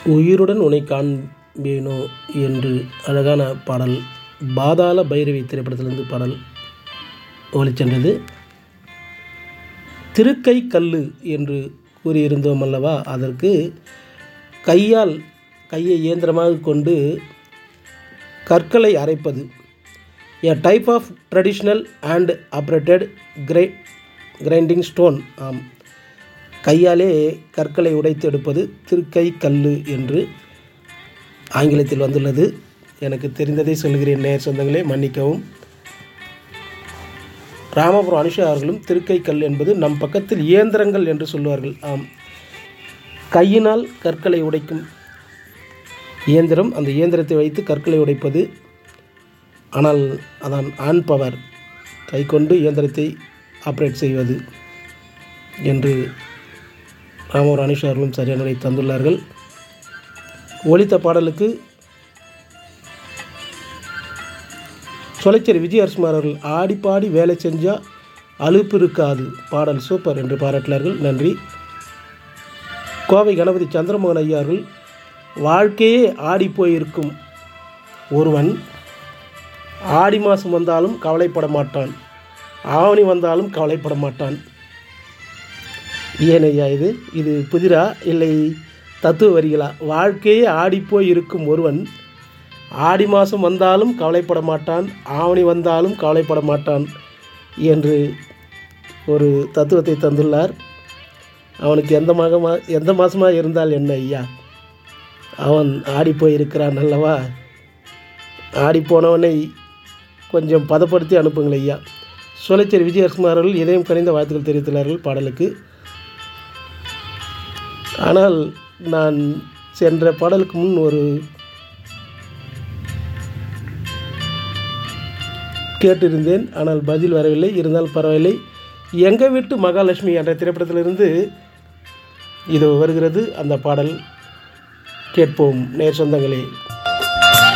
உயிருடன் உன்னை காண்பேனோ என்று அழகான பாடல் பாதாள பைரவி திரைப்படத்திலிருந்து பாடல் ஒலிச்சென்றது திருக்கை கல்லு என்று கூறியிருந்தோம் அல்லவா அதற்கு கையால் கையை இயந்திரமாக கொண்டு கற்களை அரைப்பது a type of traditional and operated கிரை கிரைண்டிங் ஸ்டோன் ஆம் கையாலே கற்களை உடைத்து எடுப்பது திருக்கை கல்லு என்று ஆங்கிலத்தில் வந்துள்ளது எனக்கு தெரிந்ததை சொல்கிறேன் நேர் சொந்தங்களே மன்னிக்கவும் ராமபுரம் அனுஷா அவர்களும் திருக்கை கல் என்பது நம் பக்கத்தில் இயந்திரங்கள் என்று சொல்லுவார்கள் ஆம் கையினால் கற்களை உடைக்கும் இயந்திரம் அந்த இயந்திரத்தை வைத்து கற்களை உடைப்பது ஆனால் அதான் ஆன் பவர் கை கொண்டு இயந்திரத்தை ஆப்ரேட் செய்வது என்று ராமவர் அனுஷா அவர்களும் சரியான விடை தந்துள்ளார்கள் ஒலித்த பாடலுக்கு சொலைச்சேரி விஜயரசுமார் அவர்கள் ஆடி பாடி வேலை செஞ்சால் அலுப்பு இருக்காது பாடல் சூப்பர் என்று பாராட்டினார்கள் நன்றி கோவை கணபதி சந்திரமோகன் ஐயா அவர்கள் வாழ்க்கையே ஆடி போயிருக்கும் ஒருவன் ஆடி மாதம் வந்தாலும் கவலைப்பட மாட்டான் ஆவணி வந்தாலும் கவலைப்பட மாட்டான் ஏன் ஐயா இது இது புதிரா இல்லை தத்துவ வரிகளா வாழ்க்கையே ஆடிப்போய் இருக்கும் ஒருவன் ஆடி மாதம் வந்தாலும் கவலைப்பட மாட்டான் ஆவணி வந்தாலும் கவலைப்பட மாட்டான் என்று ஒரு தத்துவத்தை தந்துள்ளார் அவனுக்கு எந்த மாதமா எந்த மாதமாக இருந்தால் என்ன ஐயா அவன் ஆடிப்போய் இருக்கிறான் அல்லவா ஆடிப்போனவனை கொஞ்சம் பதப்படுத்தி அனுப்புங்கள் ஐயா சோலைச்சேரி விஜயகுமார் அவர்கள் இதயம் கணிந்த வாழ்த்துக்கள் தெரிவித்துள்ளார்கள் பாடலுக்கு ஆனால் நான் சென்ற பாடலுக்கு முன் ஒரு கேட்டிருந்தேன் ஆனால் பதில் வரவில்லை இருந்தாலும் பரவாயில்லை எங்கள் வீட்டு மகாலட்சுமி என்ற திரைப்படத்திலிருந்து இது வருகிறது அந்த பாடல் கேட்போம் நேர் சொந்தங்களே